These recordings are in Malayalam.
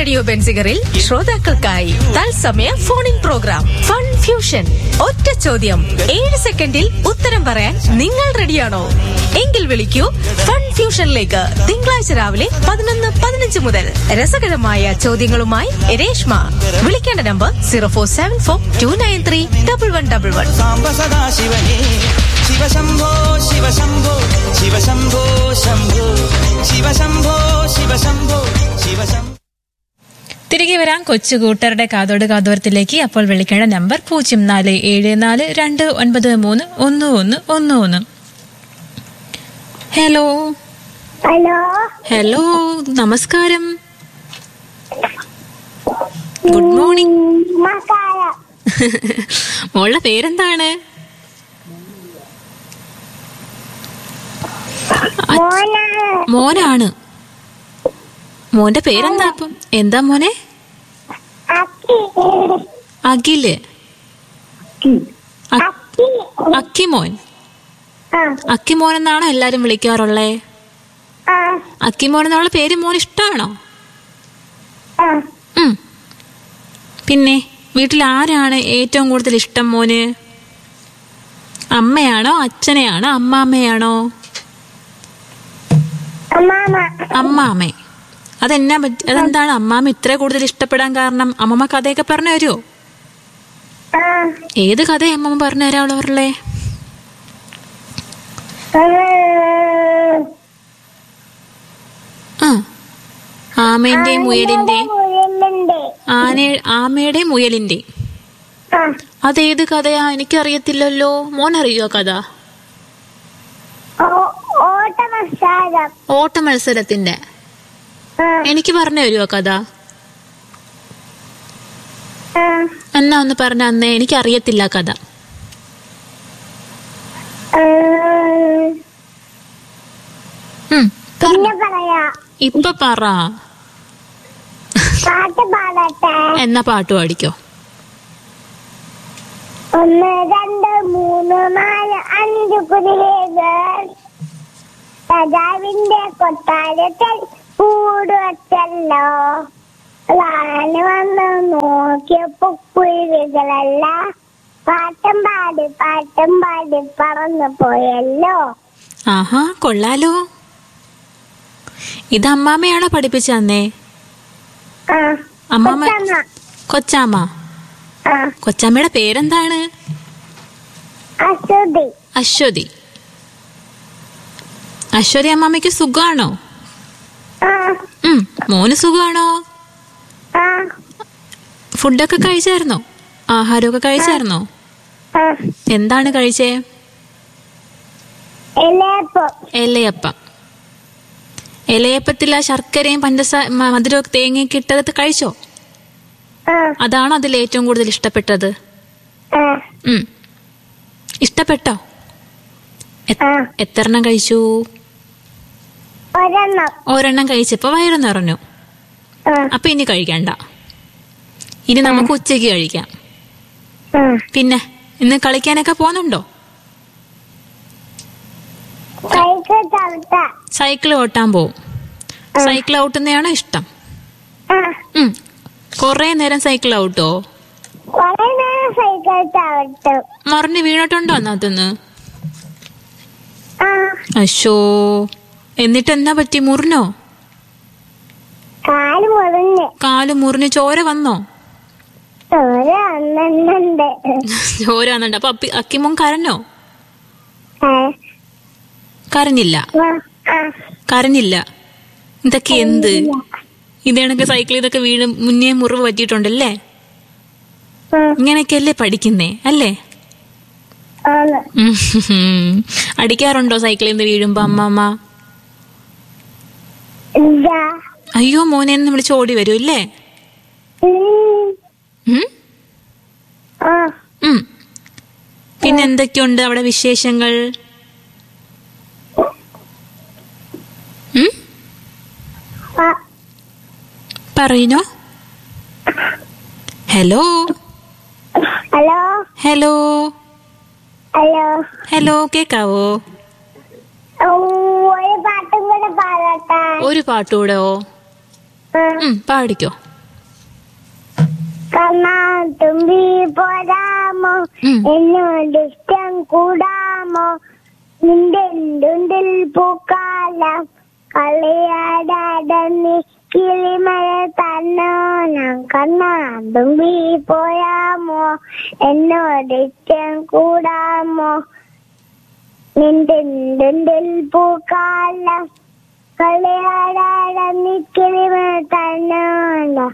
റേഡിയോ ബെൻസിഗറിൽ ശ്രോതാക്കൾക്കായി തത്സമയ phone in programme fun fusion ഒറ്റ ചോദ്യം ഏഴ് സെക്കൻഡിൽ ഉത്തരം പറയാൻ നിങ്ങൾ റെഡിയാണോ എങ്കിൽ വിളിക്കൂ ഫൺ ഫ്യൂഷനിലേക്ക് തിങ്കളാഴ്ച രാവിലെ പതിനൊന്ന് പതിനഞ്ച് മുതൽ രസകരമായ ചോദ്യങ്ങളുമായി രേഷ്മ വിളിക്കേണ്ട number zero four seven four two nine three double one double one സാംബ സദാശിവനേ ശിവശംഭോ ശിവശംഭോ ശിവശംഭോ ശംഭോ ശിവശംഭോ ശിവശംഭോ ശിവശംഭോ തിരികെ വരാം കൊച്ചു കൂട്ടരുടെ കാതോട് കാതോരത്തിലേക്ക് അപ്പോൾ വിളിക്കേണ്ട നമ്പർ പൂജ്യം നാല് ഏഴ് നാല് രണ്ട് ഒൻപത് മൂന്ന് ഒന്ന് ഒന്ന് ഒന്ന് ഒന്ന് ഹലോ ഹലോ ഹലോ നമസ്കാരം ഗുഡ് മോർണിംഗ് നമസ്കാരം മോളുടെ പേരെന്താണ് മോനാണ് മോനാണ് മോന്റെ പേരെന്താ അപ്പം എന്താ മോനെ അക്കി അഖില് അ- അക്കി അക്കിമോൻ ആ അക്കിമോൻ എന്നാണോ എല്ലാരും വിളിക്കാറുള്ളേ ആ അക്കിമോൻ എന്നുള്ള പേര് മോൻ ഇഷ്ടമാണോ ആ ഉം. പിന്നെ വീട്ടിൽ ആരാണ് ഏറ്റവും കൂടുതൽ ഇഷ്ടം മോന് അമ്മയാണോ അച്ഛനെയാണോ അമ്മാമ്മയാണോ അമ്മാമ അമ്മാമ്മ അതെന്നാ പറ്റി അതെന്താണ് അമ്മാമ്മ ഇത്ര കൂടുതൽ ഇഷ്ടപ്പെടാൻ കാരണം അമ്മമ്മ കഥയൊക്കെ പറഞ്ഞു തരുമോ ആ ഏത് കഥയാ അമ്മമ്മ പറഞ്ഞു തരാവുള്ളവരല്ലേ ആ ആമേന്റെയും മുയലിന്റെയും മുയലുണ്ട് ആന ആമയുടെയും മുയലിന്റെയും ആ അതേത് കഥയാ എനിക്കറിയത്തില്ലല്ലോ മോൻ അറിയോ കഥ ഓ- ഓട്ട മത്സരം ഓട്ട മത്സരത്തിന്റെ ആ എനിക്ക് പറഞ്ഞു തരുമോ കഥ ആ എന്നാ ഒന്ന് പറഞ്ഞ അന്നേ എനിക്ക് അറിയത്തില്ല കഥ ആ. ഉം, പിന്നെ പറയാ ഇപ്പൊ പറ പാട്ട് പാടട്ടെ എന്നാ പാട്ട് പാടിക്കോ ഒന്ന് രണ്ട് മൂന്ന് നാല് അഞ്ച് കുതിരകൾ രാജാവിന്റെ കൊട്ടാരത്തിൽ കൂട് വച്ചല്ലോ റാണി വന്ന് നോക്കിയപ്പോ കുരുവികളല്ല പാട്ടും പാടി പാട്ടും പാടി പറന്നു പോയല്ലോ ആഹാ കൊള്ളാലോ ഇത് അമ്മാമ്മയാണോ പഠിപ്പിച്ച അന്നേ ആ അമ്മാമ്മ കൊച്ചമ്മ. കൊച്ചാമ്മ ആ കൊച്ചാമ്മയുടെ പേരെന്താണ് അശ്വതി അശ്വതി അശ്വതി അമ്മാമ്മയ്ക്ക് സുഖാണോ ആ ഉം മോന് സുഖാണോ ആ ഫുഡൊക്കെ കഴിച്ചായിരുന്നോ ആഹാരമൊക്കെ കഴിച്ചായിരുന്നോ ആ എന്താണ് കഴിച്ചേ എലേപ്പം ഇലയപ്പം ഇലയപ്പത്തിൽ ആ ശർക്കരയും പഞ്ചസാര മധുരവും തേങ്ങയൊക്കെ ഇട്ടത് കഴിച്ചോ ആ അതാണോ അതിൽ ഏറ്റവും കൂടുതൽ ഇഷ്ടപ്പെട്ടത് ആ ഉം. ഇഷ്ടപ്പെട്ടോ എ- ആ എത്രണ്ണം കഴിച്ചു ഒരെണ്ണം ഒരെണ്ണം കഴിച്ചപ്പോ വയറ് നിറഞ്ഞു ആ അപ്പൊ ഇനി കഴിക്കണ്ട ഇനി നമുക്ക് ഉച്ചയ്ക്ക് കഴിക്കാം ആ പിന്നെ ഇന്ന് കളിക്കാനൊക്കെ പോകുന്നുണ്ടോ സൈക്കിൾ ചവിട്ട സൈക്കിൾ ഓട്ടാൻ പോവും സൈക്കിൾ ഓട്ടുന്നതാണോ ഇഷ്ടം ആ ഉം കൊറേ നേരം സൈക്കിൾ ഔട്ടോ കുറെ നേരം സൈക്കിൾ ചവിട്ടും മറിഞ്ഞ് വീണിട്ടുണ്ടോ അതിനകത്തുനിന്ന് ആ അശോ എന്നിട്ട് എന്നാ പറ്റി മുറിഞ്ഞോ കാല് മുറിഞ്ഞ് കാല് മുറിഞ്ഞ് ചോര വന്നോ ചോര അന്നുണ്ട് ചോര വന്നുണ്ട് അപ്പൊ അപ്പി അക്കിമോൻ കരഞ്ഞോ ഏ, കരഞ്ഞില്ല ആ, ആ, കരഞ്ഞില്ല ഇതൊക്കെ എന്ത് ഇതേണൊക്കെ സൈക്കിൾ ഇതൊക്കെ വീണ് മുന്നേ മുറിവ് പറ്റിയിട്ടുണ്ടല്ലേ ഉം, ഇങ്ങനെയൊക്കെയല്ലേ പഠിക്കുന്നേ അല്ലേ ആണ്. ഉം. അടിക്കാറുണ്ടോ സൈക്കിളിൽ നിന്ന് വീഴുമ്പോ അമ്മമ്മ ഇല്ല. അയ്യോ മോനെ എന്ന് വിളിച്ച് ഓടി വരും ഇല്ലേ ഉം, ഉം? ആ, ഉം. പിന്നെ എന്തൊക്കെയുണ്ട് അവിടെ വിശേഷങ്ങൾ ഉം? ആ, പറയുന്നോ hello hello hello hello hello കേക്കാവോ ഓ, ഒരു പാട്ടും കൂടെ പാടട്ടെ ഒരു പാട്ടുകൂടെയോ ആ, ഉം പാടിക്കോ കാണാൻ തുമ്പി പോരാമോ ഉം. എന്നോട് ഇഷ്ടം കൂടാമോ നിന്റെ ഉണ്ടിൽ പൂക്കാലം കളിയാടാടന്നി കിളിമഴ തന്നോണം കണ്ണാൻ തുമ്പി പോരാമോ എന്നോട് ഇഷ്ടം കൂടാമോ നിന്റെ ഉണ്ടിൽ പൂക്കാലം കളിയാടാടന്നി കിളിമഴ തന്നോണം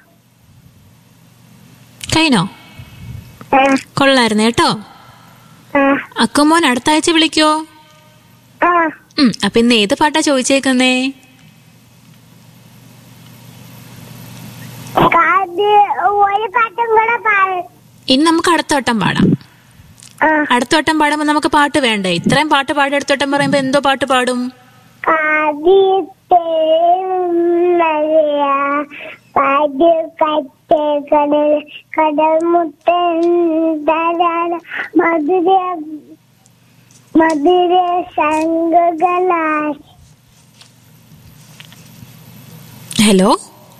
കഴിഞ്ഞോ ആ കൊള്ളായിരുന്നു കേട്ടോ ആ അക്കുമോൻ അടുത്ത ആഴ്ച വിളിക്കോ ആ ഉം അപ്പൊ ഇന്ന് ഏത് പാട്ടാ ചോദിച്ചേക്കുന്നേ അത് ഒരു പാട്ടും കൂടെ പാടും ഇന്ന് നമുക്ക് അടുത്ത വട്ടം പാടാം ആ അടുത്ത വട്ടം പാടുമ്പോ നമുക്ക് പാട്ട് വേണ്ടേ ഇത്രയും പാട്ട് പാടി അടുത്ത വട്ടം പറയുമ്പോ എന്തോ പാട്ട് പാടും ആദ്യത്തെ മഴയാ പാട് കറ്റ കടൽ കടൽ മുട്ടൻ ധാരാള മധുര മധുര ശംഖകളായി ഹലോ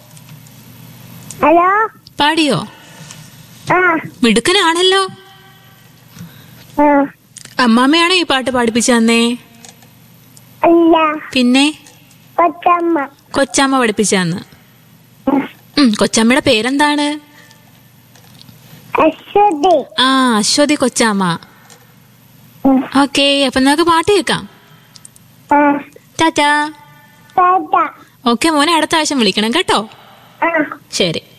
ഹലോ പാടിയോ ആ മിടുക്കനാണല്ലോ ആ അമ്മാമ്മയാണോ ഈ പാട്ട് പഠിപ്പിച്ചു തന്നേ അല്ല പിന്നെ കൊച്ചമ്മ കൊച്ചമ്മ പഠിപ്പിച്ചു തന്ന് ഉം കൊച്ചമ്മയുടെ പേരെന്താണ് അശ്വതി ആ അശ്വതി കൊച്ചമ്മ ഉം. ഓക്കെ അപ്പൊ നമുക്ക് പാട്ട് കേൾക്കാം ആ ടാറ്റാ ടാറ്റ ഓക്കെ മോനെ അടുത്ത ആവശ്യം വിളിക്കണം കേട്ടോ ആ ശരി